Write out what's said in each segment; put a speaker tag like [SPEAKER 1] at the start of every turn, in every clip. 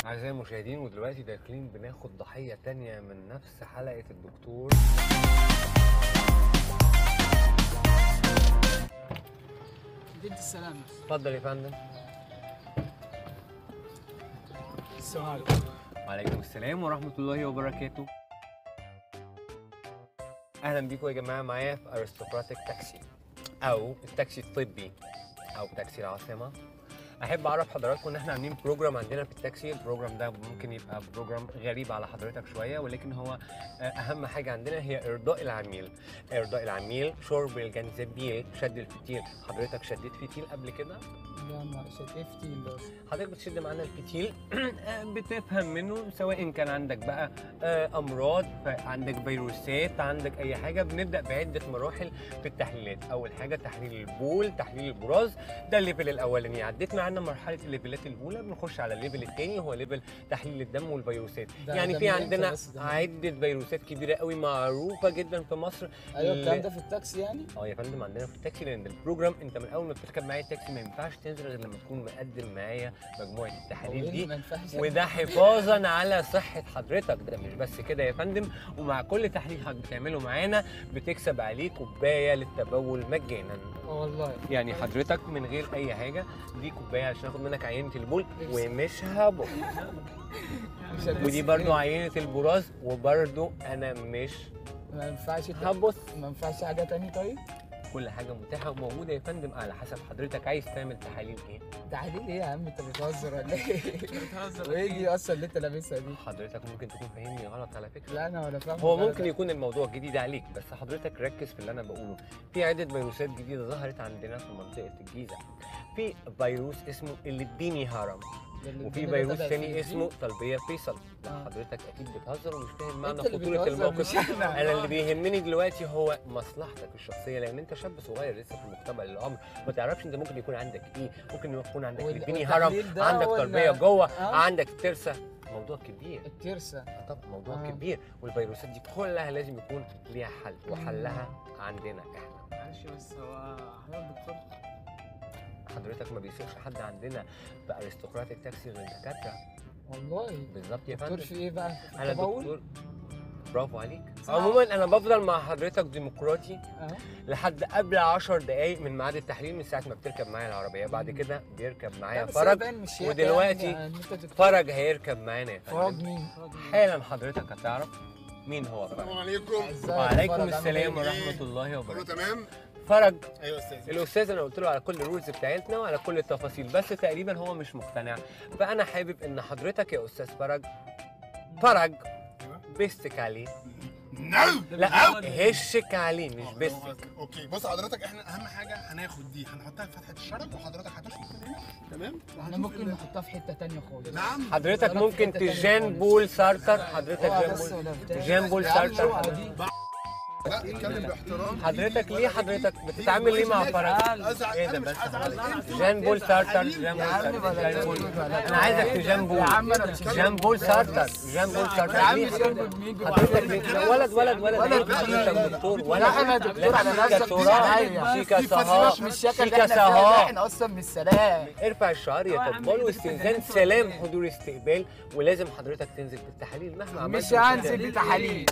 [SPEAKER 1] أعزائي المشاهدين ودلوقتي داخلين بناخد ضحية تانية من نفس حلقة الدكتور
[SPEAKER 2] مدينة السلامة
[SPEAKER 1] اتفضل يا فندم
[SPEAKER 2] السلام عليكم
[SPEAKER 1] وعليكم السلام ورحمة الله وبركاته أهلا بيكم يا جماعة معايا في أرستقراطيك تاكسي أو التاكسي الطبي أو تاكسي العاصمة أحب أعرف حضراتكم إن إحنا عاملين بروجرام عندنا في التاكسي، البروجرام ده ممكن يبقى بروجرام غريب على حضرتك شوية ولكن هو آه، أهم حاجة عندنا هي إرضاء العميل، إرضاء العميل، شرب الجنزبيل، شد الفتيل، حضرتك شديت فتيل قبل كده؟
[SPEAKER 2] لا ما شتفتي الا
[SPEAKER 1] حضرتك بتشد معانا الفتيل بتفهم منه سواء كان عندك بقى آه، امراض عندك فيروسات عندك اي حاجه بنبدا بعده مراحل في التحليلات اول حاجه تحليل البول تحليل البراز ده الليفل الاولاني عديت معانا مرحله الليفلات الاولى بنخش على الليفل الثاني هو ليفل تحليل الدم والفيروسات
[SPEAKER 2] ده-
[SPEAKER 1] يعني
[SPEAKER 2] ده
[SPEAKER 1] في
[SPEAKER 2] من إمتى
[SPEAKER 1] عندنا
[SPEAKER 2] بس ده من-
[SPEAKER 1] عده فيروسات كبيره قوي معروفه جدا في مصر
[SPEAKER 2] ايوه الكلام
[SPEAKER 1] ل-
[SPEAKER 2] ده في التاكسي يعني
[SPEAKER 1] اه يا فندم عندنا في التاكسي لان البروجرام انت من اول ما بتركب معايا التاكسي ما ينفعش تنزل غير لما تكون مقدم معايا مجموعه
[SPEAKER 2] هو
[SPEAKER 1] التحاليل
[SPEAKER 2] إيه اللي
[SPEAKER 1] دي
[SPEAKER 2] ما ينفعش
[SPEAKER 1] وده حفاظا على صحة حضرتك ده مش بس كده يا فندم ومع كل تحليل حضرتك بتعمله معانا بتكسب عليه كوباية للتبول مجانا
[SPEAKER 2] اه والله
[SPEAKER 1] يعني حضرتك من غير أي حاجة دي كوباية عشان ناخد منك عينة البول ومش هبط
[SPEAKER 2] مش هتبص
[SPEAKER 1] ودي برضو
[SPEAKER 2] إيه؟
[SPEAKER 1] عينة البراز وبرضو أنا مش
[SPEAKER 2] ما ينفعش ت-
[SPEAKER 1] هبص
[SPEAKER 2] ما ينفعش حاجة تاني طيب
[SPEAKER 1] كل حاجة متاحة وموجودة يا فندم على حسب حضرتك عايز تعمل تحاليل إيه
[SPEAKER 2] تحليل ايه يا عم انت بتهزر ولا ايه؟ وايه دي اصلا اللي انت لابسها دي؟
[SPEAKER 1] حضرتك ممكن تكون فاهمني غلط على فكرة
[SPEAKER 2] لا انا ولا فاهم
[SPEAKER 1] هو
[SPEAKER 2] ولا
[SPEAKER 1] ممكن
[SPEAKER 2] ده.
[SPEAKER 1] يكون الموضوع جديد عليك بس حضرتك ركز في اللي انا بقوله في عده فيروسات جديده ظهرت عندنا في منطقه الجيزه في فيروس اسمه اللبيني هرم
[SPEAKER 2] ده اللي
[SPEAKER 1] وفي
[SPEAKER 2] الدنيا
[SPEAKER 1] فيروس
[SPEAKER 2] بدأت
[SPEAKER 1] تاني
[SPEAKER 2] فيه.
[SPEAKER 1] اسمه طلبيه فيصل لا
[SPEAKER 2] آه.
[SPEAKER 1] حضرتك اكيد بتهزر ومش فاهم معنى
[SPEAKER 2] انت اللي
[SPEAKER 1] خطوره
[SPEAKER 2] بتهزر
[SPEAKER 1] الموقف
[SPEAKER 2] مش احنا
[SPEAKER 1] انا اللي بيهمني دلوقتي هو مصلحتك الشخصيه لان انت شاب صغير لسه في مقتبل العمر ما تعرفش انت ممكن يكون عندك ايه ممكن يكون عندك
[SPEAKER 2] وال-
[SPEAKER 1] لبيني هرم
[SPEAKER 2] والتحليل ده
[SPEAKER 1] عندك
[SPEAKER 2] ولا-
[SPEAKER 1] تربيه جوه
[SPEAKER 2] آه.
[SPEAKER 1] عندك ترسه موضوع كبير
[SPEAKER 2] الترسة
[SPEAKER 1] آه طبعا موضوع
[SPEAKER 2] آه.
[SPEAKER 1] آه. كبير والفيروسات دي كلها لازم يكون ليها حل وحلها عندنا احنا
[SPEAKER 3] معلش بس هو حضرتك دكتور
[SPEAKER 1] حضرتك ما بيسيبش حد عندنا في ارستقراط التاكسي غير دكاتره
[SPEAKER 2] والله
[SPEAKER 1] بالظبط يا
[SPEAKER 2] دكتور
[SPEAKER 1] فندم
[SPEAKER 2] في ايه بقى؟
[SPEAKER 1] انا
[SPEAKER 2] تبول؟
[SPEAKER 1] دكتور برافو عليك عموما انا بفضل مع حضرتك ديمقراطي
[SPEAKER 2] اه
[SPEAKER 1] لحد قبل 10 دقايق من ميعاد التحليل من ساعه ما بتركب معايا العربيه بعد كده بيركب معايا
[SPEAKER 2] لا، بس هو
[SPEAKER 1] فرج
[SPEAKER 2] باين مش هيك
[SPEAKER 1] ودلوقتي
[SPEAKER 2] يعني ان انت دكتور.
[SPEAKER 1] فرج هيركب معانا يا
[SPEAKER 2] فرج
[SPEAKER 1] فندم
[SPEAKER 2] مين؟
[SPEAKER 1] حالا حضرتك هتعرف مين هو فرج
[SPEAKER 4] السلام عليكم
[SPEAKER 2] ازيك
[SPEAKER 1] وعليكم
[SPEAKER 2] فرج عامل
[SPEAKER 1] السلام
[SPEAKER 2] ايه؟
[SPEAKER 1] ورحمه الله
[SPEAKER 4] كله
[SPEAKER 1] وبركاته
[SPEAKER 4] تمام
[SPEAKER 1] فرج
[SPEAKER 4] ايوه استاذ
[SPEAKER 1] الاستاذ انا قلت له على كل الرولز بتاعتنا وعلى كل التفاصيل بس تقريبا هو مش مقتنع فانا حابب ان حضرتك يا استاذ فرج فرج بستك عليه
[SPEAKER 4] نو
[SPEAKER 1] لا هشك عليه مش بستك
[SPEAKER 4] اوكي بص حضرتك احنا اهم حاجه هناخد دي هنحطها في فتحه الشرج وحضرتك هتشفط من هنا تمام
[SPEAKER 2] احنا
[SPEAKER 4] وهنشوف
[SPEAKER 2] ممكن
[SPEAKER 4] ال-
[SPEAKER 2] نحطها في حتة تانية خالص
[SPEAKER 4] نعم
[SPEAKER 1] حضرتك
[SPEAKER 2] في
[SPEAKER 1] ممكن
[SPEAKER 2] حتة تانية
[SPEAKER 1] تجان
[SPEAKER 2] خالص.
[SPEAKER 1] بول سارتر حضرتك
[SPEAKER 2] اوعى
[SPEAKER 1] جان
[SPEAKER 2] بس
[SPEAKER 1] بول
[SPEAKER 2] ولا بتاع.
[SPEAKER 1] جان بول
[SPEAKER 2] يا عم
[SPEAKER 1] سارتر
[SPEAKER 2] اوعى
[SPEAKER 1] حضرتك.
[SPEAKER 2] دي.
[SPEAKER 4] لا اتكلم باحترام
[SPEAKER 1] حضرتك ليه حضرتك بتتعامل ليه مع فرج
[SPEAKER 4] ازعل
[SPEAKER 1] ايه ده
[SPEAKER 4] انا مش
[SPEAKER 1] بس
[SPEAKER 4] هزعل
[SPEAKER 1] حضرتك؟
[SPEAKER 4] انت
[SPEAKER 1] جان بول سارتر
[SPEAKER 4] حبيبي.
[SPEAKER 1] جان
[SPEAKER 2] يا
[SPEAKER 1] بول
[SPEAKER 2] عم
[SPEAKER 1] سارتر
[SPEAKER 2] ولا
[SPEAKER 1] جان بول
[SPEAKER 2] تقول ولا
[SPEAKER 1] انا عايزك تجان بول
[SPEAKER 2] يا عم انا مش
[SPEAKER 1] جان بول سارتر جان بول سارتر
[SPEAKER 2] يا عم
[SPEAKER 1] ليه
[SPEAKER 2] جان بول مين جوه
[SPEAKER 1] حضرتك ليه؟ ولد ولد ولد
[SPEAKER 2] ولد
[SPEAKER 1] ليه؟
[SPEAKER 2] مين؟
[SPEAKER 1] حضرتك دكتور ولد
[SPEAKER 2] لا انا دكتور على
[SPEAKER 1] شيكا
[SPEAKER 2] نفسك مش
[SPEAKER 1] سراء
[SPEAKER 2] عليا
[SPEAKER 1] شيكا
[SPEAKER 2] سيبك
[SPEAKER 1] سهاء
[SPEAKER 2] من الشكل اللي
[SPEAKER 1] شيكا
[SPEAKER 2] احنا فيها ده،
[SPEAKER 1] سهاء
[SPEAKER 2] احنا اصلا من السلام
[SPEAKER 1] ارفع الشعار يا تقبل واستئذان سلام حضور استقبال ولازم حضرتك تنزل في التحاليل مهما عملت
[SPEAKER 2] مش هنزل بتحاليل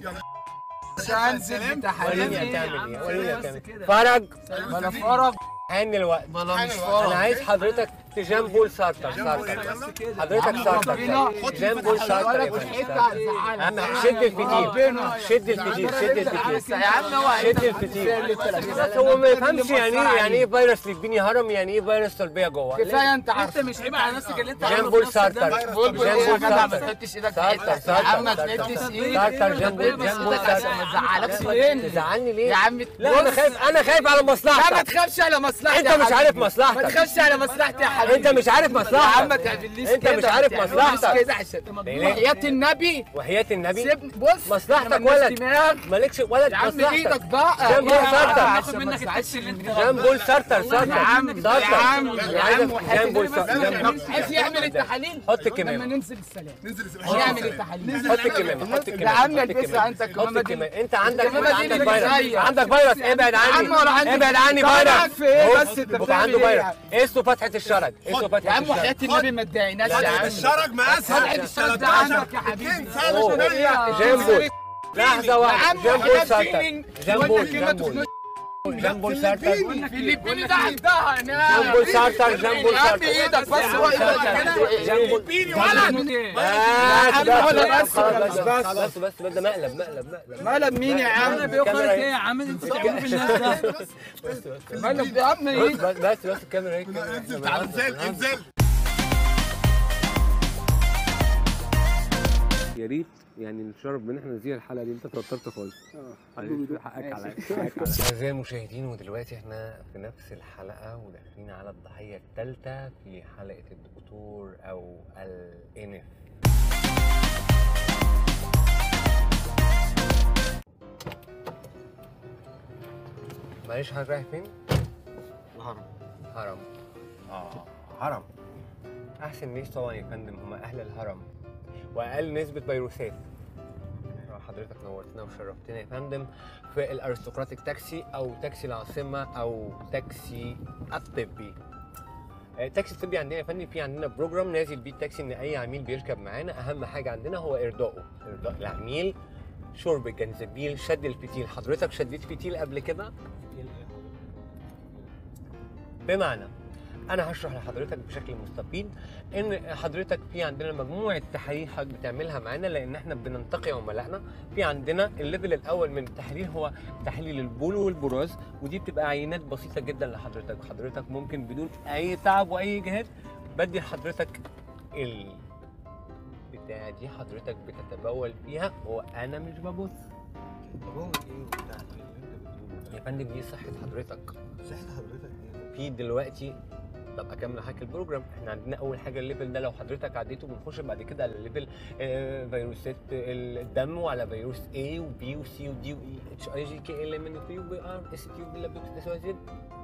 [SPEAKER 2] مش هنزل
[SPEAKER 1] وريني
[SPEAKER 2] بتحاليل
[SPEAKER 1] هتعمل ايه وريني هتعمل ايه فرج
[SPEAKER 2] ما انا فرج
[SPEAKER 1] حان الوقت
[SPEAKER 2] ما انا مش
[SPEAKER 1] انا
[SPEAKER 2] فرج
[SPEAKER 1] عايز حضرتك تجان بول سارتر سارتر حضرتك سارتر
[SPEAKER 2] ربنا.
[SPEAKER 1] جان بول سارتر يا
[SPEAKER 2] ولا
[SPEAKER 1] فندم.
[SPEAKER 2] حته هتزعلك
[SPEAKER 1] اهم شد الفتيل
[SPEAKER 2] ربنا.
[SPEAKER 1] شد الفتيل شد الفتيل
[SPEAKER 2] يا عم هو
[SPEAKER 1] شد الفتيل بس هو ما يفهمش يعني ايه يعني ايه فيروس لبيني هرم يعني ايه فيروس تربيه جوه
[SPEAKER 2] كفايه انت عارف
[SPEAKER 3] انت مش عيب على نفسك اللي انت
[SPEAKER 1] جان
[SPEAKER 3] عامله
[SPEAKER 1] بول
[SPEAKER 3] في نفسك ده؟
[SPEAKER 1] سارتر
[SPEAKER 2] بول بول
[SPEAKER 1] جان
[SPEAKER 2] ايه يا
[SPEAKER 1] بول
[SPEAKER 2] جدع ما
[SPEAKER 1] سارتر
[SPEAKER 2] تحطش ايدك في
[SPEAKER 1] سارتر
[SPEAKER 2] حته يا عم ما
[SPEAKER 1] سارتر
[SPEAKER 2] تحطش
[SPEAKER 1] سارتر
[SPEAKER 2] ايدك
[SPEAKER 1] سارتر جان بول جان بول
[SPEAKER 2] عشان ما تزعلكش
[SPEAKER 1] سارتر
[SPEAKER 2] مني
[SPEAKER 1] تزعلني ليه
[SPEAKER 2] يا عم
[SPEAKER 1] لا انا
[SPEAKER 2] بص.
[SPEAKER 1] خايف انا خايف على
[SPEAKER 2] لا ما
[SPEAKER 1] مصلحتك
[SPEAKER 2] تخافش على مصلحتي
[SPEAKER 1] انت
[SPEAKER 2] يا
[SPEAKER 1] مش عارف
[SPEAKER 2] حبيبي.
[SPEAKER 1] مصلحتك.
[SPEAKER 2] ما تخافش على مصلحتي يا حبيبي
[SPEAKER 1] انت مش عارف
[SPEAKER 2] يا عم ما
[SPEAKER 1] مصلحتك
[SPEAKER 2] تعمليش
[SPEAKER 1] انت
[SPEAKER 2] كده
[SPEAKER 1] مش عارف
[SPEAKER 2] ما تعمليش
[SPEAKER 1] مصلحتك.
[SPEAKER 2] كده عشان
[SPEAKER 1] ليه؟
[SPEAKER 2] وحياة النبي
[SPEAKER 1] وحياة النبي
[SPEAKER 2] سيبني بص
[SPEAKER 1] مصلحتك
[SPEAKER 2] احنا مالناش
[SPEAKER 1] ولد.
[SPEAKER 2] دماغ.
[SPEAKER 1] مالكش ولد
[SPEAKER 2] يا عم
[SPEAKER 1] مصلحتك
[SPEAKER 2] ايدك بقى
[SPEAKER 1] جنب
[SPEAKER 2] ايه يا عم
[SPEAKER 1] سارتر.
[SPEAKER 2] عشان
[SPEAKER 3] هاخد
[SPEAKER 2] ما
[SPEAKER 3] منك
[SPEAKER 2] تزعلش
[SPEAKER 3] التاكسي اللي انت
[SPEAKER 2] مني.
[SPEAKER 1] جان بول سارتر سارتر
[SPEAKER 2] يا عم
[SPEAKER 1] سارتر
[SPEAKER 2] يا عم يا عم
[SPEAKER 1] عايزك
[SPEAKER 2] وحياة
[SPEAKER 1] جان بول
[SPEAKER 2] النبي
[SPEAKER 1] سارتر
[SPEAKER 2] بس عايز يعمل التحاليل
[SPEAKER 1] حط
[SPEAKER 2] لما
[SPEAKER 1] كمامة
[SPEAKER 2] ننزل السلام
[SPEAKER 4] ننزل
[SPEAKER 2] نعمل التحاليل
[SPEAKER 1] حط الكمامة حط الكمامة
[SPEAKER 2] يا عم
[SPEAKER 1] حط
[SPEAKER 2] البسها
[SPEAKER 1] الكمامة.
[SPEAKER 2] انت
[SPEAKER 1] حط
[SPEAKER 2] الكمامة دي
[SPEAKER 1] الكمامة انت عندك
[SPEAKER 2] الكمامة دي
[SPEAKER 1] عندك
[SPEAKER 2] اللي
[SPEAKER 1] فيروس
[SPEAKER 2] بتغير.
[SPEAKER 1] عندك فيروس ابعد
[SPEAKER 2] يا
[SPEAKER 1] عني
[SPEAKER 2] عم ولا عندي
[SPEAKER 1] ابعد عني
[SPEAKER 2] طب
[SPEAKER 1] فيروس
[SPEAKER 2] قاعد في ايه
[SPEAKER 1] هوب.
[SPEAKER 2] بس انت
[SPEAKER 1] بكره
[SPEAKER 2] بتعمل
[SPEAKER 1] عنده
[SPEAKER 2] ايه
[SPEAKER 1] فيروس
[SPEAKER 2] يعني؟
[SPEAKER 1] قيسوا فتحة الشرج واحد اسمه
[SPEAKER 2] يا
[SPEAKER 1] فتحة
[SPEAKER 2] عم وحياة
[SPEAKER 1] الشرج
[SPEAKER 2] النبي ما تضايقناش يا
[SPEAKER 4] فتحة
[SPEAKER 2] عم
[SPEAKER 4] الشرج مقاسها
[SPEAKER 2] فتحة الشرج ده عندك يا حبيبي
[SPEAKER 4] 200 سنة
[SPEAKER 1] أوه.
[SPEAKER 4] شمالية
[SPEAKER 1] جامبول لحظة
[SPEAKER 2] يا
[SPEAKER 1] واحدة
[SPEAKER 2] عم
[SPEAKER 1] جامبول
[SPEAKER 2] وحياة
[SPEAKER 1] سارتر
[SPEAKER 2] فيلينج
[SPEAKER 1] جامبول
[SPEAKER 2] وانت كلمة
[SPEAKER 1] جامبول
[SPEAKER 2] تخنق
[SPEAKER 1] جامبول سارتر
[SPEAKER 2] فيليبيني ده عندها هنا
[SPEAKER 1] جامبول سارتر جامبول
[SPEAKER 2] يا عم
[SPEAKER 1] سارتر
[SPEAKER 2] ايدك بس هو ايدك كده
[SPEAKER 1] جامبول
[SPEAKER 4] فيليبيني ولد
[SPEAKER 1] بس
[SPEAKER 2] عم ولا
[SPEAKER 1] بس
[SPEAKER 2] بس
[SPEAKER 1] خلاص
[SPEAKER 2] بس
[SPEAKER 1] بس بس بس بس ده مقلب مقلب مقلب
[SPEAKER 2] مقلب مين يا عم
[SPEAKER 3] انا بيوخرك ايه يا عم انت بتعمل في الناس ده
[SPEAKER 2] مقلب يا عم
[SPEAKER 1] بس
[SPEAKER 2] ايه
[SPEAKER 1] بس بس بس الكاميرا هيك
[SPEAKER 4] انزل تعال انزل انزل
[SPEAKER 1] يا ريت يعني الشرف بان احنا نزيل الحلقه دي انت توترت خالص حقك عليا اعزائي المشاهدين ودلوقتي احنا في نفس الحلقه وداخلين على الضحيه الثالثه في حلقه الدكتور او الانف معلش حضرتك رايح فين؟
[SPEAKER 4] هرم
[SPEAKER 1] هرم اه هرم احسن ناس طبعا يا فندم هم اهل الهرم واقل نسبه فيروسات حضرتك نورتنا وشرفتنا يا فندم في الارستقراطيك تاكسي او تاكسي العاصمه او تاكسي الطبي آه، التاكسي الطبي عندنا يا فندم في عندنا بروجرام نازل بيه التاكسي ان اي عميل بيركب معانا اهم حاجه عندنا هو ارضائه ارضاء العميل شرب الجنزبيل شد الفتيل حضرتك شديت فتيل قبل كده بمعنى انا هشرح لحضرتك بشكل مستفيض ان حضرتك في عندنا مجموعه تحاليل حضرتك بتعملها معانا لان احنا بننتقي عملائنا في عندنا الليفل الاول من التحاليل هو تحليل البول والبراز ودي بتبقى عينات بسيطه جدا لحضرتك حضرتك ممكن بدون اي تعب واي جهاد بدي لحضرتك ال بتاع دي حضرتك بتتبول فيها وانا مش ببص يا فندم دي صحه حضرتك
[SPEAKER 4] صحة حضرتك ايه؟
[SPEAKER 1] في دلوقتي طب اكمل لحضرتك البروجرام احنا عندنا اول حاجه الليفل ده لو حضرتك عديته بنخش بعد كده على الليفل آه، فيروسات الدم وعلى فيروس A وB وC وD وE اتش اي جي كي ال ام ان بي وبي ار اس تي وبي لابوكس اس واي زد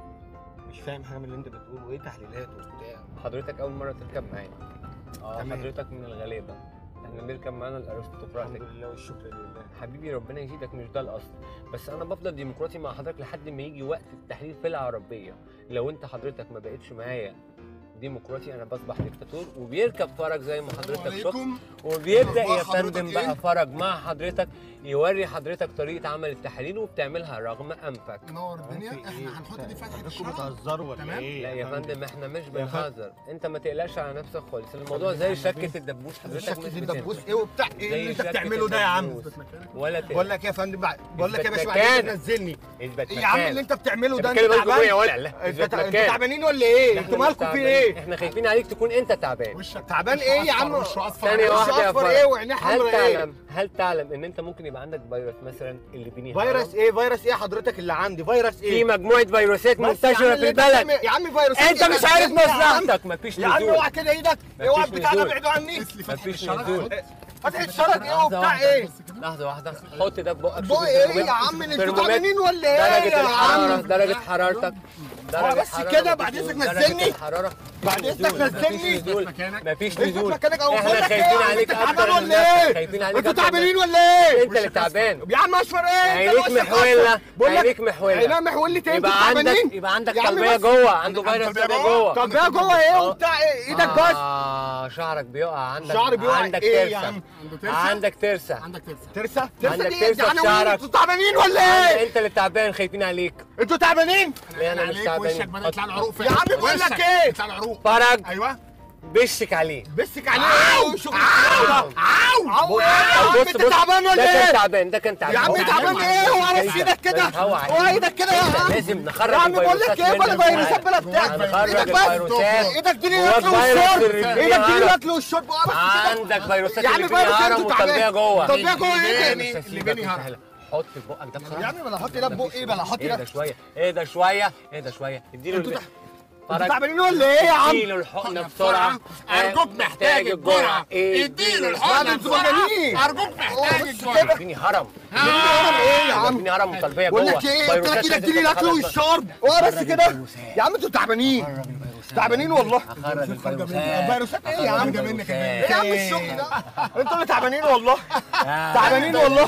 [SPEAKER 5] مش فاهم حاجه من اللي انت بتقوله ايه تحليلات وبتاع
[SPEAKER 1] حضرتك اول مره تركب معانا اه
[SPEAKER 5] تمام.
[SPEAKER 1] حضرتك من الغلابه احنا بنركب معانا الارستقراطيك
[SPEAKER 5] الحمد لله والشكر لله
[SPEAKER 1] حبيبي ربنا يزيدك مش ده الاصل بس انا بفضل ديمقراطي مع حضرتك لحد ما يجي وقت التحليل في العربيه لو انت حضرتك ما بقتش معايا ديمقراطي انا بصبح ديكتاتور وبيركب فرج زي ما حضرتك شفت
[SPEAKER 4] وعليكم
[SPEAKER 1] وبيبدا
[SPEAKER 4] أخبار
[SPEAKER 1] يا
[SPEAKER 4] حضرتك
[SPEAKER 1] فندم
[SPEAKER 4] إيه؟
[SPEAKER 1] بقى فرج مع حضرتك يوري حضرتك طريقه عمل التحاليل وبتعملها رغم انفك
[SPEAKER 4] نور الدنيا
[SPEAKER 5] في إيه؟
[SPEAKER 4] احنا هنحط دي فتحة
[SPEAKER 5] انتوا
[SPEAKER 4] الشرج
[SPEAKER 5] بتهزروا ولا
[SPEAKER 4] تمام؟
[SPEAKER 5] ايه
[SPEAKER 1] لا يا فندم احنا مش
[SPEAKER 5] فندم.
[SPEAKER 1] بنهزر انت ما تقلقش على نفسك خالص الموضوع زي شكه الدبوس حضرتك
[SPEAKER 5] شكل
[SPEAKER 1] مش
[SPEAKER 5] الدبوس
[SPEAKER 1] بتنسى.
[SPEAKER 5] ايه وبتاع ايه
[SPEAKER 1] زي
[SPEAKER 5] اللي انت
[SPEAKER 1] شكة
[SPEAKER 5] بتعمله ده يا عم
[SPEAKER 1] الدبوس. ولا تقلق
[SPEAKER 5] بقول لك يا فندم بع- بقول لك يا باشا
[SPEAKER 1] مكان.
[SPEAKER 5] بعد كده نزلني
[SPEAKER 1] اثبت
[SPEAKER 5] ايه يا عم
[SPEAKER 1] مكان.
[SPEAKER 5] اللي انت بتعمله ده انت
[SPEAKER 1] بتكلم بالجمهورية
[SPEAKER 5] تعبان
[SPEAKER 1] ولا لا
[SPEAKER 5] انت
[SPEAKER 1] اثبت
[SPEAKER 5] تع- انتوا
[SPEAKER 1] مكان.
[SPEAKER 5] تعبانين ولا ايه
[SPEAKER 1] احنا
[SPEAKER 5] انتوا
[SPEAKER 1] مش
[SPEAKER 5] مالكم في
[SPEAKER 1] تعبانين.
[SPEAKER 5] ايه
[SPEAKER 1] احنا خايفين عليك تكون انت تعبان
[SPEAKER 4] وشك
[SPEAKER 5] تعبان
[SPEAKER 4] وشه
[SPEAKER 5] ايه يا
[SPEAKER 4] أصفر،
[SPEAKER 5] عم
[SPEAKER 4] وشه اصفر
[SPEAKER 1] ثانية
[SPEAKER 5] وشه
[SPEAKER 1] واحدة يا
[SPEAKER 5] أصفر
[SPEAKER 1] فرج.
[SPEAKER 5] ايه وعينيه
[SPEAKER 1] هل
[SPEAKER 5] حمرا ايه
[SPEAKER 1] تعلم هل تعلم ان انت ممكن يبقى عندك فيروس مثلا اللي بيني
[SPEAKER 5] فيروس ايه فيروس ايه حضرتك اللي عندي فيروس
[SPEAKER 1] في
[SPEAKER 5] ايه
[SPEAKER 1] مجموعة فيروسات
[SPEAKER 5] بس يا عم
[SPEAKER 1] منتشرة
[SPEAKER 5] اللي
[SPEAKER 1] في
[SPEAKER 5] انت
[SPEAKER 1] البلد
[SPEAKER 5] بتعمل- يا عم فيروس
[SPEAKER 1] انت مش عارف مصلحتك مفيش
[SPEAKER 5] يا عم
[SPEAKER 1] نزول
[SPEAKER 5] اوعى كده ايدك
[SPEAKER 1] مفيش
[SPEAKER 5] اوعى البتاع ده
[SPEAKER 1] نزول.
[SPEAKER 5] ابعدوا عني
[SPEAKER 4] اسلي فتحة
[SPEAKER 1] مفيش
[SPEAKER 4] الشرج
[SPEAKER 1] نزول
[SPEAKER 5] فتح الشرج ايه
[SPEAKER 1] لحظة
[SPEAKER 5] وبتاع
[SPEAKER 1] واحدة.
[SPEAKER 5] ايه
[SPEAKER 1] لحظة واحدة حط ده في بقك شوف
[SPEAKER 5] بقى ايه
[SPEAKER 1] الترمومتر.
[SPEAKER 5] يا عم انتوا
[SPEAKER 1] ترمومتر.
[SPEAKER 5] تعبانين ولا ايه
[SPEAKER 1] درجة
[SPEAKER 5] يا
[SPEAKER 1] الحرارة
[SPEAKER 5] عم
[SPEAKER 1] درجة حرارتك درجة
[SPEAKER 5] بس
[SPEAKER 1] حرارة
[SPEAKER 5] كده،
[SPEAKER 1] مفيش
[SPEAKER 5] بعد
[SPEAKER 1] نزول.
[SPEAKER 5] إذنك
[SPEAKER 1] درجة
[SPEAKER 5] نزلني.
[SPEAKER 1] الحرارة
[SPEAKER 5] بعد
[SPEAKER 1] مفيش
[SPEAKER 5] إذنك
[SPEAKER 1] نزول.
[SPEAKER 5] نزلني.
[SPEAKER 1] مفيش نزول
[SPEAKER 4] مكانك.
[SPEAKER 1] مفيش
[SPEAKER 5] اثبت
[SPEAKER 1] نزول
[SPEAKER 5] مكانك او
[SPEAKER 1] احنا
[SPEAKER 5] بقول لك ايه
[SPEAKER 1] خايفين
[SPEAKER 5] يا عم
[SPEAKER 1] عليك
[SPEAKER 5] انت تعبان
[SPEAKER 1] اكتر من
[SPEAKER 5] ولا ايه
[SPEAKER 1] نفسك خايفين عليك
[SPEAKER 5] انتوا
[SPEAKER 1] أكتر من
[SPEAKER 5] تعبانين
[SPEAKER 1] نفسك.
[SPEAKER 5] ولا ايه
[SPEAKER 1] انت اللي تعبان
[SPEAKER 5] يا عم اشفر ايه انت
[SPEAKER 1] عينيك
[SPEAKER 5] وشك
[SPEAKER 1] محولة
[SPEAKER 5] أصفر. بقول لك
[SPEAKER 1] عينيك محولة
[SPEAKER 5] عينيها محولة ايه انتوا
[SPEAKER 1] يبقى عندك
[SPEAKER 5] تعبانين
[SPEAKER 1] يبقى عندك
[SPEAKER 5] يا عم
[SPEAKER 1] طلبية
[SPEAKER 5] بس.
[SPEAKER 1] جوه عنده
[SPEAKER 4] عندك
[SPEAKER 1] فيروس
[SPEAKER 4] طلبية
[SPEAKER 1] طلبية
[SPEAKER 4] جوه.
[SPEAKER 1] جوه
[SPEAKER 5] طب بقى جوه ايه
[SPEAKER 1] اه.
[SPEAKER 5] وبتاع ايه ايدك بس
[SPEAKER 1] اه شعرك بيقع عندك
[SPEAKER 5] شعري بيقع
[SPEAKER 1] عندك
[SPEAKER 5] ايه
[SPEAKER 1] ترسة.
[SPEAKER 5] يا عم؟
[SPEAKER 4] عنده ترسة
[SPEAKER 1] عندك ترسة
[SPEAKER 4] عندك ترسة
[SPEAKER 5] ترسة ترسة
[SPEAKER 1] عندك
[SPEAKER 5] دي
[SPEAKER 1] ترسة
[SPEAKER 5] انت
[SPEAKER 1] في شعرك.
[SPEAKER 5] انتوا تعبانين ولا ايه
[SPEAKER 1] انت اللي تعبان خايفين عليك
[SPEAKER 5] انتوا تعبانين
[SPEAKER 1] ليه انا مش
[SPEAKER 4] عليك وشك
[SPEAKER 1] تعبان
[SPEAKER 4] بدأ يطلع له عروق
[SPEAKER 5] يا عم بقول لك
[SPEAKER 4] وشك
[SPEAKER 5] ايه؟
[SPEAKER 4] يطلع له عروق
[SPEAKER 1] فرج
[SPEAKER 4] ايوه
[SPEAKER 1] بشك عليه
[SPEAKER 5] بسك عليه ايه وشغل عاو عاو ايه يا عم
[SPEAKER 1] بص
[SPEAKER 5] انت
[SPEAKER 1] بص
[SPEAKER 5] تعبان
[SPEAKER 1] ده
[SPEAKER 5] ولا
[SPEAKER 1] كان
[SPEAKER 5] ايه
[SPEAKER 1] تعبان ده كان تعبان
[SPEAKER 5] يا عم
[SPEAKER 1] هو
[SPEAKER 5] تعبان ايه وعرف ايدك كده
[SPEAKER 1] هو عارف.
[SPEAKER 5] هو ايدك كده يا عم
[SPEAKER 1] لازم نخرج
[SPEAKER 5] يا عم بقول لك ايه
[SPEAKER 1] الفيروسات
[SPEAKER 5] بلا
[SPEAKER 1] منك
[SPEAKER 5] فيروسات بلا بتاع
[SPEAKER 1] هنخرج
[SPEAKER 5] ايدك بس
[SPEAKER 1] الفيروسات
[SPEAKER 5] ايدك دي
[SPEAKER 1] جواك
[SPEAKER 5] الاكل
[SPEAKER 1] فيروس
[SPEAKER 5] والشرب
[SPEAKER 1] الرجلية
[SPEAKER 5] ايدك دي
[SPEAKER 1] عرق.
[SPEAKER 5] الاكل والشرب اه بس كده.
[SPEAKER 1] عندك فيروسات
[SPEAKER 5] يا عم
[SPEAKER 1] اللي فيها
[SPEAKER 5] فيروس
[SPEAKER 1] هرم
[SPEAKER 5] انتوا
[SPEAKER 1] وطلبيه
[SPEAKER 5] تعبان
[SPEAKER 1] جوه
[SPEAKER 5] طلبيه جوه ايه
[SPEAKER 4] اللي
[SPEAKER 1] مش
[SPEAKER 4] اللي
[SPEAKER 1] هسيبك
[SPEAKER 4] بيني هرم.
[SPEAKER 1] مستحيل. حط في بقك ده بصراحه
[SPEAKER 5] يا عم بلا حط ده بقه ايه بلا حط
[SPEAKER 1] ايه
[SPEAKER 5] ده
[SPEAKER 1] ده شويه ايه ده شويه ايه ده شويه اديله
[SPEAKER 5] انتوا
[SPEAKER 1] الب-
[SPEAKER 5] تع-
[SPEAKER 1] فرج.
[SPEAKER 5] انتوا تعبانين ولا ايه يا عم
[SPEAKER 1] اديله الحقنه بسرعه
[SPEAKER 4] ارجوك محتاج الجرعه اديله الحقنه
[SPEAKER 5] انتوا
[SPEAKER 4] بسرعه
[SPEAKER 5] مجانين.
[SPEAKER 4] ارجوك محتاج
[SPEAKER 5] بس
[SPEAKER 4] الجرعه
[SPEAKER 5] كده.
[SPEAKER 1] اديني هرم
[SPEAKER 5] هرم ايه يا عم
[SPEAKER 1] اديني هرم وطلبيه
[SPEAKER 5] بقول
[SPEAKER 1] جوه
[SPEAKER 5] لك ايه قلت لك
[SPEAKER 1] فيروسات
[SPEAKER 5] ايدك دي
[SPEAKER 1] لازم
[SPEAKER 5] الاكل
[SPEAKER 1] تتخلص
[SPEAKER 5] والشرب اه بس
[SPEAKER 1] خرج
[SPEAKER 5] كده
[SPEAKER 1] الفيروسات.
[SPEAKER 5] يا عم انتوا تعبانين تعبانين والله
[SPEAKER 1] هخرج الفيروسات
[SPEAKER 5] فيروسات ايه يا عم
[SPEAKER 4] منك يا
[SPEAKER 5] ايه يا عم الشغل ده انتوا اللي تعبانين والله تعبانين والله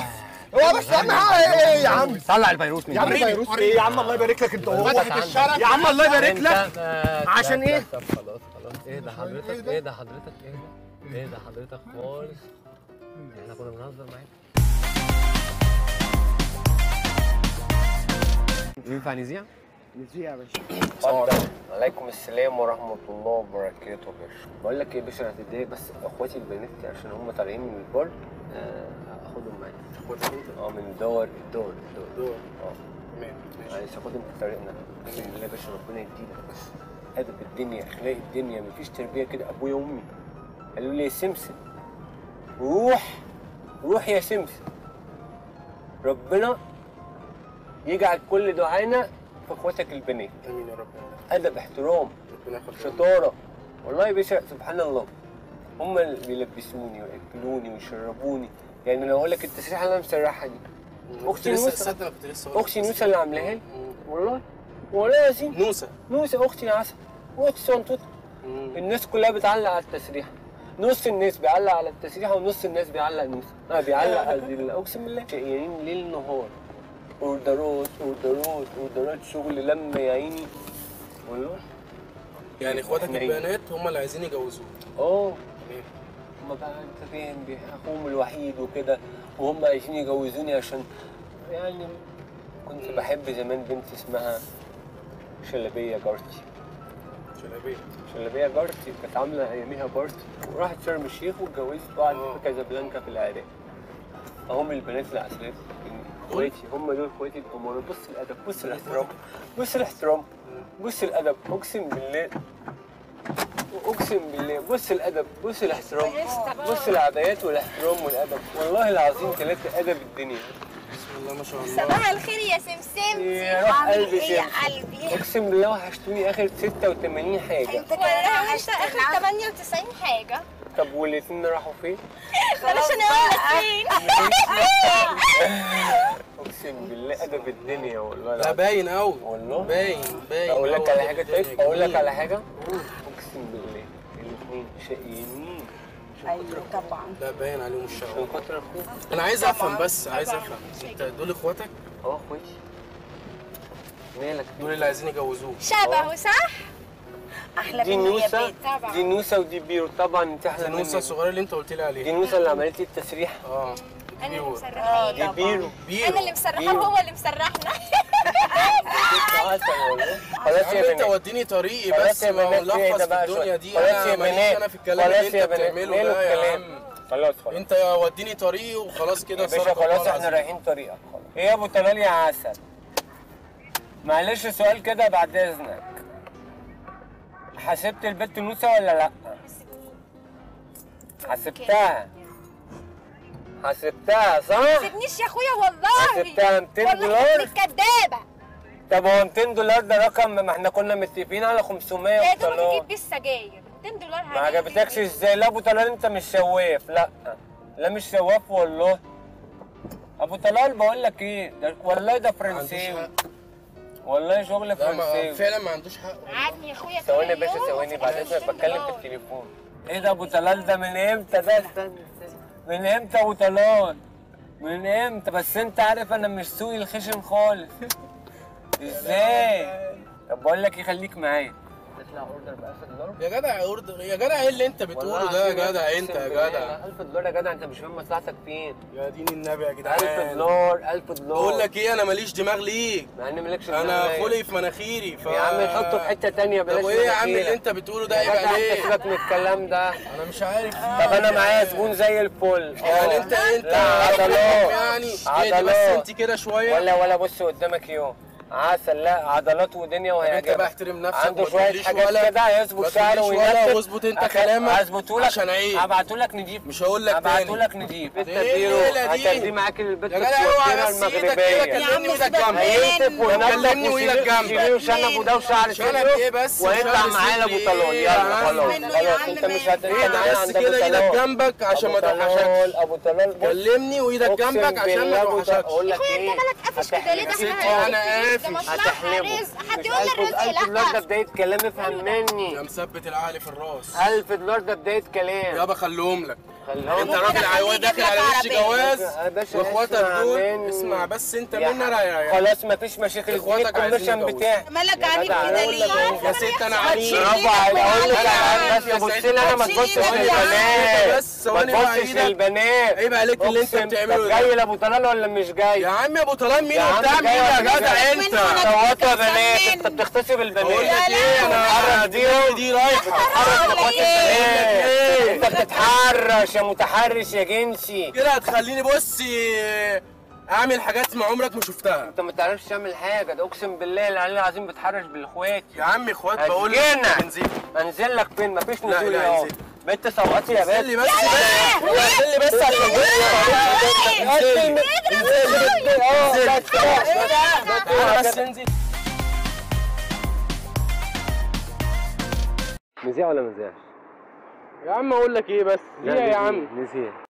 [SPEAKER 5] هو بس يا عم ايه يا عم
[SPEAKER 1] طلع الفيروس من
[SPEAKER 5] يا عم
[SPEAKER 1] جيبك.
[SPEAKER 5] فيروس ايه يا عم الله يبارك لك انت وهو
[SPEAKER 4] فتحة الشرج
[SPEAKER 5] يا عم الله يبارك
[SPEAKER 1] انت
[SPEAKER 5] لك
[SPEAKER 1] ما-
[SPEAKER 5] عشان ايه؟
[SPEAKER 1] طب خلاص خلاص ايه ده حضرتك ايه ده حضرتك ايه ده ايه ده حضرتك خالص احنا كنا بنهزر معاك ينفع نذيع؟
[SPEAKER 2] نذيع يا باشا
[SPEAKER 1] اتفضل عليكم السلام ورحمة الله وبركاته يا باشا بقول لك ايه يا باشا انا هتضايق بس اخواتي البنات عشان هم طالعين من البر آه، هاخدهم معايا
[SPEAKER 4] اخواتك انت
[SPEAKER 1] اه من الدور الدور الدور
[SPEAKER 4] دور
[SPEAKER 1] اه
[SPEAKER 4] تمام ماشي
[SPEAKER 1] معلش هاخدهم في طريقنا باذن الله يا باشا ربنا يدينا بس ادب الدنيا اخلاق الدنيا مفيش تربيه كده ابويا وامي قالوا لي يا سمسم روح روح يا سمسم ربنا يجعل كل دعانا في اخواتك البنات
[SPEAKER 4] امين يا رب
[SPEAKER 1] ادب احترام
[SPEAKER 4] ربنا ياخد
[SPEAKER 1] شطاره والله يا باشا سبحان الله هم اللي بيلبسوني وياكلوني ويشربوني يعني لو اقول لك التسريحه اللي انا مسرحها دي اختي
[SPEAKER 4] لسه
[SPEAKER 1] نوسه
[SPEAKER 4] تصدق أنا كنت لسه هقول لك
[SPEAKER 1] اختي نوسه اللي عاملاها لي والله والله يا سيدي
[SPEAKER 4] نوسه
[SPEAKER 1] نوسه اختي العسل واختي صنطوط
[SPEAKER 4] مم.
[SPEAKER 1] الناس كلها بتعلق على التسريحه نص الناس بيعلق على التسريحه ونص الناس بيعلق نوسه اه بيعلق على ال- اقسم بالله شقيانين ليل نهار اوردرات اوردرات اوردرات شغل لما يا عيني والله
[SPEAKER 4] يعني اخواتك
[SPEAKER 1] إحنا إيه؟
[SPEAKER 4] البنات هم اللي عايزين يجوزوك
[SPEAKER 1] اه
[SPEAKER 4] تمام
[SPEAKER 1] هما بقى انت فاهم بي- اخوهم الوحيد وكده وهم عايزين يجوزوني عشان يعني كنت بحب زمان بنت اسمها شلبيه جارتي
[SPEAKER 4] شلبيه
[SPEAKER 1] شلبيه جارتي كانت عامله اياميها بارتي وراحت شرم الشيخ واتجوزت وقعدت
[SPEAKER 4] آه.
[SPEAKER 1] في كازابلانكا في العراق هم البنات العسلات اخواتي هم دول اخواتي الامور بص الادب بص الاحترام بص الاحترام بص الادب اقسم بالله اقسم بالله بص الادب بص الاحترام بص العبايات والاحترام والادب والله العظيم ثلاثه ادب الدنيا
[SPEAKER 4] بسم الله ما شاء الله
[SPEAKER 6] صباح الخير يا سمسم
[SPEAKER 1] يا روح
[SPEAKER 6] عامل
[SPEAKER 1] قلبي
[SPEAKER 6] ايه يا
[SPEAKER 1] سمسم.
[SPEAKER 6] قلبي
[SPEAKER 1] اقسم بالله وحشتوني اخر 86 حاجه
[SPEAKER 6] انت كمان وانت اخر 98 حاجه
[SPEAKER 1] طب والاثنين راحوا فين؟
[SPEAKER 6] بلاش انا اقول لك فين
[SPEAKER 1] اقسم بالله ادب الدنيا والله
[SPEAKER 4] لا
[SPEAKER 1] العظيم.
[SPEAKER 4] باين قوي
[SPEAKER 1] والله
[SPEAKER 4] باين باين
[SPEAKER 1] اقول لك
[SPEAKER 4] أوي.
[SPEAKER 1] على حاجه
[SPEAKER 4] الدنيا
[SPEAKER 1] طيب اقول لك
[SPEAKER 4] جميل.
[SPEAKER 1] على حاجه اقسم بالله الاثنين شقيانين
[SPEAKER 6] ايوه طبعا
[SPEAKER 4] لا باين عليهم
[SPEAKER 1] عشان
[SPEAKER 4] الشغل
[SPEAKER 1] خاطر اخوك
[SPEAKER 4] انا عايز افهم بس عايز افهم انت دول اخواتك
[SPEAKER 1] اه اخواتي مالك
[SPEAKER 4] دول اللي عايزين يجوزوك
[SPEAKER 6] شبهه صح احلى
[SPEAKER 1] دي
[SPEAKER 6] مني يا
[SPEAKER 1] نوسه
[SPEAKER 6] بيت طبعا
[SPEAKER 1] دي نوسه ودي بيرو طبعا انت
[SPEAKER 4] دي
[SPEAKER 1] احلى
[SPEAKER 4] نوسه
[SPEAKER 1] مني
[SPEAKER 4] الصغيره اللي انت قلت لي
[SPEAKER 1] دي
[SPEAKER 4] عليها
[SPEAKER 1] نوسه اللي عملت لي التسريح
[SPEAKER 4] اه
[SPEAKER 6] انا اللي
[SPEAKER 4] بيور.
[SPEAKER 6] مسرحاه
[SPEAKER 1] دي بيرو
[SPEAKER 4] بيرو
[SPEAKER 6] انا اللي مسرحاه
[SPEAKER 1] بيرو.
[SPEAKER 6] وهو اللي مسرحنا
[SPEAKER 1] بنت عسل والله خلاص
[SPEAKER 4] يا
[SPEAKER 1] يا
[SPEAKER 4] عم انت
[SPEAKER 1] بنات
[SPEAKER 4] وديني طريقي
[SPEAKER 1] خلاص
[SPEAKER 4] بس
[SPEAKER 1] يا
[SPEAKER 4] ما
[SPEAKER 1] بنات ايه
[SPEAKER 4] ملخص
[SPEAKER 1] ده
[SPEAKER 4] في
[SPEAKER 1] بقى
[SPEAKER 4] الدنيا
[SPEAKER 1] شوية.
[SPEAKER 4] دي
[SPEAKER 1] خلاص
[SPEAKER 4] انا
[SPEAKER 1] يا
[SPEAKER 4] ماليش
[SPEAKER 1] بنات
[SPEAKER 4] انا في الكلام
[SPEAKER 1] خلاص
[SPEAKER 4] اللي
[SPEAKER 1] يا
[SPEAKER 4] انت
[SPEAKER 1] بنات
[SPEAKER 4] بتعمله
[SPEAKER 1] ماله
[SPEAKER 4] ده يا
[SPEAKER 1] الكلام
[SPEAKER 4] عم
[SPEAKER 1] خلاص خلاص
[SPEAKER 4] انت وديني طريقي وخلاص كده
[SPEAKER 1] يا باشا
[SPEAKER 4] صدق الله
[SPEAKER 1] خلاص احنا
[SPEAKER 4] العظيم.
[SPEAKER 1] رايحين طريقك خلاص ايه يا ابو طلال يا عسل معلش سؤال كده بعد اذنك حسبت البت نوسه ولا لا حسبتها حسبتها صح
[SPEAKER 6] سيبنيش يا اخويا والله
[SPEAKER 1] حسبتها 200
[SPEAKER 6] والله
[SPEAKER 1] دولار
[SPEAKER 6] انت كدابه
[SPEAKER 1] طب هو 200 دولار ده رقم ما احنا كنا متفقين على 500
[SPEAKER 6] يا
[SPEAKER 1] يا ابو
[SPEAKER 6] دوبك
[SPEAKER 1] طلال
[SPEAKER 6] تجيب بيه السجاير 200 دولار
[SPEAKER 1] ما
[SPEAKER 6] هجيب
[SPEAKER 1] عجبتكش
[SPEAKER 6] بيه.
[SPEAKER 1] ازاي لا ابو طلال انت مش شواف لا لا مش شواف والله ابو طلال بقول لك ايه ده والله ده
[SPEAKER 4] ما عندوش
[SPEAKER 1] فرنساوي
[SPEAKER 4] حق.
[SPEAKER 1] والله شغل
[SPEAKER 4] لا ما
[SPEAKER 1] فرنساوي
[SPEAKER 4] فعلا ما عندوش حق
[SPEAKER 6] قعدني يا اخويا
[SPEAKER 1] ثواني يا
[SPEAKER 6] طول
[SPEAKER 1] باشا
[SPEAKER 6] اليوم
[SPEAKER 1] ثواني بعد
[SPEAKER 6] وتجيب
[SPEAKER 1] اذنك
[SPEAKER 6] 200
[SPEAKER 1] بتكلم في
[SPEAKER 6] دولار.
[SPEAKER 1] التليفون ايه ده ابو طلال ده من امتى ده استنى من امتى ابو طلال من امتى بس انت عارف انا مش سوقي الخشن خالص ازاي طب بقول لك ايه خليك معايا تطلع اوردر ب 1000 دولار
[SPEAKER 4] يا جدع يا أرد- يا جدع ايه اللي انت بتقوله ده يا جدع انت يا جدع
[SPEAKER 1] 1000 دولار يا جدع انت مش فاهم مصلحتك فين
[SPEAKER 4] يا دين النبي يا
[SPEAKER 1] 1000
[SPEAKER 4] جدعان
[SPEAKER 1] دولار 1000 دولار
[SPEAKER 4] بقول لك ايه انا ماليش دماغ ليك
[SPEAKER 1] مع ان مالكش
[SPEAKER 4] انا
[SPEAKER 1] دماغ.
[SPEAKER 4] خلقي في مناخيري ف
[SPEAKER 1] يا عم نحطه في حته تانية بلاش
[SPEAKER 4] طب وايه يا عم
[SPEAKER 1] مناخيرك.
[SPEAKER 4] اللي انت بتقوله ده
[SPEAKER 1] يا
[SPEAKER 4] عيب
[SPEAKER 1] جدع انت
[SPEAKER 4] عليك
[SPEAKER 1] سيبك من الكلام ده
[SPEAKER 4] انا مش عارف
[SPEAKER 1] طب انا معايا زبون زي الفل
[SPEAKER 4] يعني انت انت
[SPEAKER 1] لا عضلات
[SPEAKER 4] يعني ايه بس
[SPEAKER 1] عضلات.
[SPEAKER 4] انت كده شويه
[SPEAKER 1] ولا ولا بص قدامك يوم عسل لا عضلات ودنيا
[SPEAKER 4] طب انت
[SPEAKER 1] وهيعجبك
[SPEAKER 4] بقى احترم نفسك
[SPEAKER 1] عنده
[SPEAKER 4] وما
[SPEAKER 1] شويه
[SPEAKER 4] تقوليش
[SPEAKER 1] حاجات
[SPEAKER 4] ولا-
[SPEAKER 1] كده
[SPEAKER 4] ما
[SPEAKER 1] هيظبط شعره
[SPEAKER 4] تقوليش ولا
[SPEAKER 1] وينتف
[SPEAKER 4] واظبط انت
[SPEAKER 1] أخ-
[SPEAKER 4] كلامك
[SPEAKER 1] هظبطه لك
[SPEAKER 4] عشان عيب.
[SPEAKER 1] هبعته لك نجيب
[SPEAKER 4] مش هقول لك
[SPEAKER 1] هبعته
[SPEAKER 4] تاني
[SPEAKER 1] لك نجيب انت
[SPEAKER 4] ايه
[SPEAKER 1] بيرو
[SPEAKER 4] الليلة دي؟
[SPEAKER 1] هتديه معاك البت
[SPEAKER 4] يا جدع اوعى
[SPEAKER 1] الكويتيرة
[SPEAKER 4] بس ايدك كده
[SPEAKER 1] المغربيه
[SPEAKER 4] كلمني وايدك جنبي
[SPEAKER 1] هينتف وينتف
[SPEAKER 4] كلمني وإيدك جنبك.
[SPEAKER 1] وشيليه وشنب وده وشعر
[SPEAKER 4] شنب
[SPEAKER 1] صدره
[SPEAKER 4] ايه بس
[SPEAKER 1] ويطلع
[SPEAKER 4] وشعر
[SPEAKER 1] معانا ابو
[SPEAKER 4] صدري
[SPEAKER 1] طلال
[SPEAKER 4] ايه؟
[SPEAKER 1] يلا
[SPEAKER 4] يا عم
[SPEAKER 1] خلاص
[SPEAKER 6] منه يا
[SPEAKER 1] خلاص
[SPEAKER 6] عم
[SPEAKER 1] انت مش
[SPEAKER 6] ما
[SPEAKER 1] هت- انت
[SPEAKER 4] ايه
[SPEAKER 1] معانا
[SPEAKER 4] بس
[SPEAKER 1] عند ابو
[SPEAKER 4] كده ايدك
[SPEAKER 1] طلال
[SPEAKER 4] جنبك عشان ما
[SPEAKER 1] أبو
[SPEAKER 4] توحشكش
[SPEAKER 1] طلال ابو طلال بص
[SPEAKER 4] كلمني وايدك
[SPEAKER 1] أقسم
[SPEAKER 4] جنبك عشان
[SPEAKER 1] بالله
[SPEAKER 4] ما
[SPEAKER 1] أبو طلال-
[SPEAKER 4] توحشكش
[SPEAKER 1] اقول لك
[SPEAKER 6] اخويا
[SPEAKER 1] ايه
[SPEAKER 6] انت مالك قافش كده ليه ده
[SPEAKER 1] هتحلم.
[SPEAKER 6] احنا
[SPEAKER 4] أنا
[SPEAKER 6] عارفين.
[SPEAKER 4] قافش.
[SPEAKER 6] ده مصلحة
[SPEAKER 1] هتحلمه
[SPEAKER 6] رزق حد
[SPEAKER 1] مش
[SPEAKER 6] يقول لي
[SPEAKER 1] 1000
[SPEAKER 6] الرزق
[SPEAKER 1] 1000 دولار ده
[SPEAKER 6] لا
[SPEAKER 1] بداية كلام افهم
[SPEAKER 4] يا
[SPEAKER 1] مني
[SPEAKER 4] مثبت العقل في الراس
[SPEAKER 1] 1000 دولار ده بداية كلام
[SPEAKER 4] يابا خليهم لك
[SPEAKER 1] خليهم
[SPEAKER 5] انت راجل عيوان داخل على وش جواز
[SPEAKER 1] يا باشا
[SPEAKER 5] واخواتك
[SPEAKER 1] اسمع
[SPEAKER 5] دول
[SPEAKER 1] مني.
[SPEAKER 5] اسمع بس انت
[SPEAKER 1] يا
[SPEAKER 5] مني انا يا
[SPEAKER 1] خلاص مفيش مشاكل
[SPEAKER 5] إخواتك
[SPEAKER 1] اديني
[SPEAKER 5] عايزين
[SPEAKER 1] الكوميشن
[SPEAKER 5] يتجوزوا.
[SPEAKER 1] بتاعي
[SPEAKER 6] مالك
[SPEAKER 1] يا
[SPEAKER 6] عنيف
[SPEAKER 1] جدع،
[SPEAKER 6] كده
[SPEAKER 1] أقول لك
[SPEAKER 6] ليه؟
[SPEAKER 5] يا ست انا
[SPEAKER 6] ما
[SPEAKER 5] عريس
[SPEAKER 6] تشيل
[SPEAKER 1] برافو
[SPEAKER 6] إيدك
[SPEAKER 1] عليك اقول لك
[SPEAKER 6] وعلى
[SPEAKER 1] على بس
[SPEAKER 5] يا
[SPEAKER 1] بص
[SPEAKER 5] سعيد.
[SPEAKER 1] لي انا ما
[SPEAKER 6] تشيل
[SPEAKER 1] تبصش
[SPEAKER 6] إيدك يا
[SPEAKER 1] للبنات
[SPEAKER 5] بس
[SPEAKER 1] ما
[SPEAKER 5] ثواني بقى
[SPEAKER 1] تبصش
[SPEAKER 5] ايدك.
[SPEAKER 1] للبنات
[SPEAKER 5] عيب عليك اللي انت
[SPEAKER 1] أقسم.
[SPEAKER 5] بتعمله
[SPEAKER 1] طب
[SPEAKER 5] ده.
[SPEAKER 1] جاي لابو طلال ولا مش جاي؟
[SPEAKER 5] يا عم يا ابو طلال مين
[SPEAKER 1] يا عم
[SPEAKER 5] وبتاع مين
[SPEAKER 1] جاي
[SPEAKER 5] يا
[SPEAKER 1] ولا مش
[SPEAKER 5] جدع
[SPEAKER 1] جاي؟
[SPEAKER 5] انت
[SPEAKER 1] صوتوا يا بنات انت بتغتصب
[SPEAKER 5] بقول
[SPEAKER 1] البنات
[SPEAKER 5] لك ايه انا
[SPEAKER 1] دي
[SPEAKER 5] دي رايحه
[SPEAKER 1] بتتحرش باخوات
[SPEAKER 5] ايه؟
[SPEAKER 1] البنات انت بتتحرش يا متحرش يا جنسي
[SPEAKER 5] كده هتخليني بص اعمل حاجات ما عمرك ما شفتها
[SPEAKER 1] انت ما تعرفش تعمل حاجه ده اقسم بالله العلي العظيم بتحرش بالاخوات
[SPEAKER 5] يا عم اخوات بقول لك
[SPEAKER 1] هتجينا.
[SPEAKER 5] بنزين
[SPEAKER 1] انزل لك فين مفيش
[SPEAKER 5] لا،
[SPEAKER 1] نزول
[SPEAKER 5] لا،
[SPEAKER 1] يا
[SPEAKER 5] انزل.
[SPEAKER 1] بنت سوقتي يا
[SPEAKER 5] انزل
[SPEAKER 1] بنت
[SPEAKER 5] لي بس انزل لي بس عشان انزل لي
[SPEAKER 1] اه بس
[SPEAKER 5] تعالى بس انزل
[SPEAKER 1] مذيع ولا مذيعش؟
[SPEAKER 5] يا عم اقول لك ايه بس
[SPEAKER 1] لا،
[SPEAKER 5] ليه يا
[SPEAKER 1] نزيع،
[SPEAKER 5] عم
[SPEAKER 1] نزيع